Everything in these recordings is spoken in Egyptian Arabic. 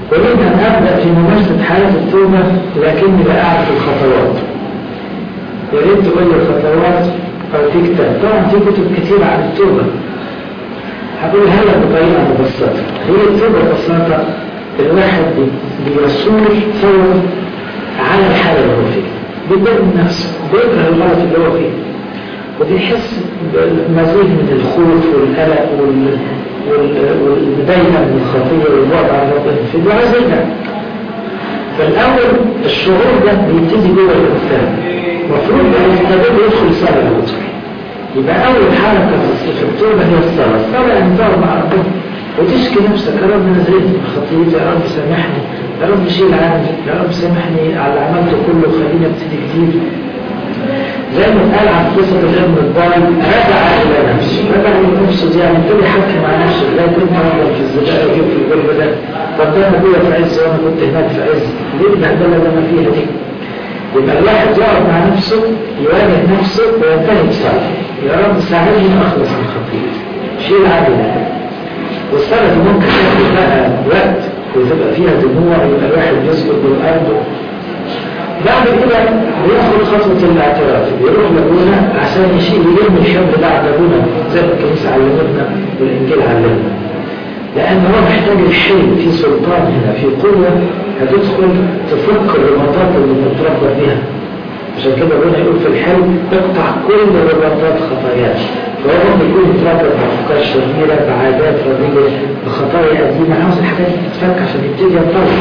أريد أن أبدأ في ممارسة حياة التوبة لكني لا أعرف الخطوات يا ريت تقول لي الخطوات أو في كتاب طبعا في كتب كثيرة عن التوبة هقولها لك بطريقة مبسطة هي التوبة ببساطة الواحد بيصور صور على الحالة اللي هو فيها بيبدأ من نفسه بيكره الغلط اللي هو فيه وبيحس بمزيد من الخوف والقلق وال... والدايما من الخطية والبعد عن ربنا في وعايز يرجع فالأول الشعور ده بيبتدي جوه الإنسان المفروض بقى يستمر يدخل صلاة الوتر يبقى أول حركة في التوبة هي الصلاة الصلاة يعني تقعد مع ربنا وتشكي نفسك يا رب انا زهقت من خطيتي يا رب سامحني يا رب شيل عني يا رب سامحني على اللي عملته كله خليني ابتدي جديد زي ما اتقال عن قصة الابن الضال رجع إلى نفسه رجع إلى نفسه دي يعني ابتدي يحكي مع نفسه لا كنت أفضل في الزبالة وجيب في القلب ده طب ده أنا أبويا في عز وأنا كنت هناك في عز ليه البهدلة اللي أنا فيها دي؟ يبقى الواحد يقعد مع نفسه يواجه نفسه وينتهي بصلاة يا رب ساعدني أخلص من خطيئتي شيل عني والصلاة دي ممكن تاخد بقى وقت وتبقى فيها دموع يبقى الواحد يسجد بالأرض بعد كده بيدخل خطوة الاعتراف بيروح لابونا عشان يشيل يلم الحمل ده على ابونا زي ما الكنيسة علمتنا والإنجيل علمنا لأن هو محتاج الحلم في سلطان هنا في قوة هتدخل تفك الرباطات اللي متربط بها عشان كده ابونا يقول في الحلم تقطع كل رباطات خطاياك فهو ممكن يكون متربط بأفكار شريرة بعادات رديئة بخطايا قديمة عاوز الحاجات دي تتفك عشان يبتدي ينطلق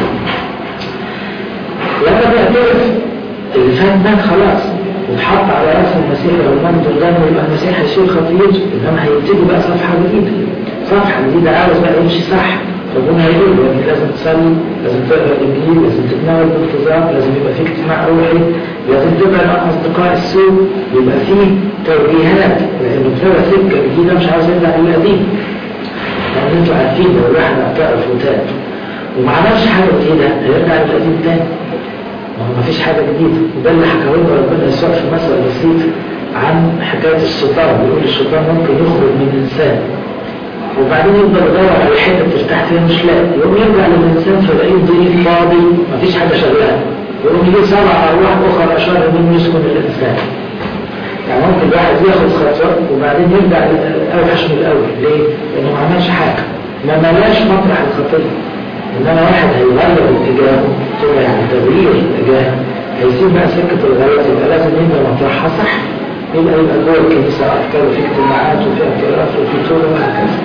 لما بيعترف اللي فات ده خلاص واتحط على راس المسيح لو المنظر ده يبقى المسيح هيشيل خطيته انما هيبتدي بقى صفحه جديده صفحه جديده عاوز بقى يمشي صح ربنا هيقول له يعني لازم تصلي لازم تقرا الانجيل لازم تتناول بانتظام لازم يبقى في اجتماع روحي لازم تبعد عن اصدقاء السوء يبقى في توجيهات لانه ابتدى سكه جديده مش عاوز يرجع للقديم لان انتوا عارفين لو الواحد اعترف وتاب وما عملش حاجه جديده هيرجع للقديم تاني ما هو مفيش حاجة جديدة وده اللي حكاه لنا ربنا يسوع في مثل بسيط عن حكاية الشيطان بيقول الشيطان ممكن يخرج من الإنسان وبعدين يفضل يدور على حتة ترتاح فيها مش لاقي يقوم يرجع للإنسان فيلاقيه ضيق فاضي مفيش حاجة شغالة يقوم يجي سبع أرواح أخرى أشار من يسكن الإنسان يعني ممكن الواحد ياخد خطوة وبعدين يرجع أوحش من الأول ليه؟ لأنه ما عملش حاجة ما ملاش مطرح الخطية إنما واحد هيغير اتجاهه تبقى يعني تغيير الاتجاه هيسيب بقى سكة الغلط يبقى لازم يبقى مطرحها صح يبقى يبقى جوه الكنيسة أكتر وفي اجتماعات وفي اعتراف وفي توبة وهكذا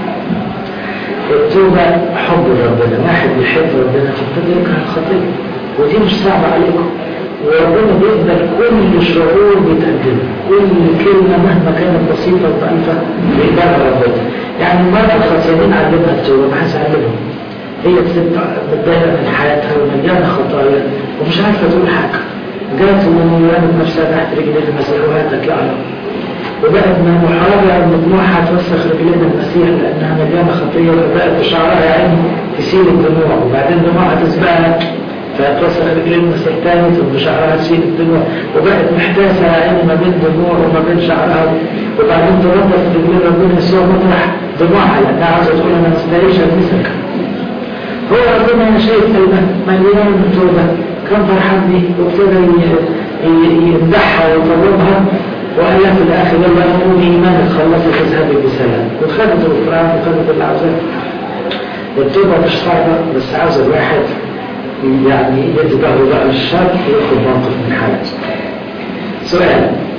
التوبة حب ربنا واحد بيحب ربنا فابتدى يكره الخطية ودي مش صعبة عليكم وربنا بيقبل كل شعور بيتقدمه كل كلمة مهما كانت بسيطة وضعيفة بيقبلها ربنا يعني مرة الخطيانين علمها التوبة ما حدش علمهم هي بتبقى متضايقة من حياتها ومليانة خطايا ومش عارفة تقول حاجة جات ورمت نفسها تحت رجلين المسيح وهاتك يا رب وبقت من محاربة ان دموعها توسخ رجلين المسيح لانها مليانة خطية وبقت بشعرها يا عيني تسيل الدموع وبعدين دموعها تسبقها فتوسخ رجلين المسيح تاني ثم شعرها تسيل الدموع وبقت محتاسة يا عيني ما بين دموع وما بين شعرها وبعدين تنظف رجلين ربنا يسوع مطرح دموعها لانها عاوزة تقول انا ما استاهلش المسك هو ربنا شايف قلبه مليان توبة كان فرحان بيه وابتدى يمدحها ويطلبها وقال لها في الاخر يلا قومي ايمانك خلصت اذهبي بسلام وخدت الغفران وخدت اللي عاوزاه التوبة مش صعبة بس عاوز الواحد يعني يدي ظهره بقى للشر وياخد موقف من حالته سؤال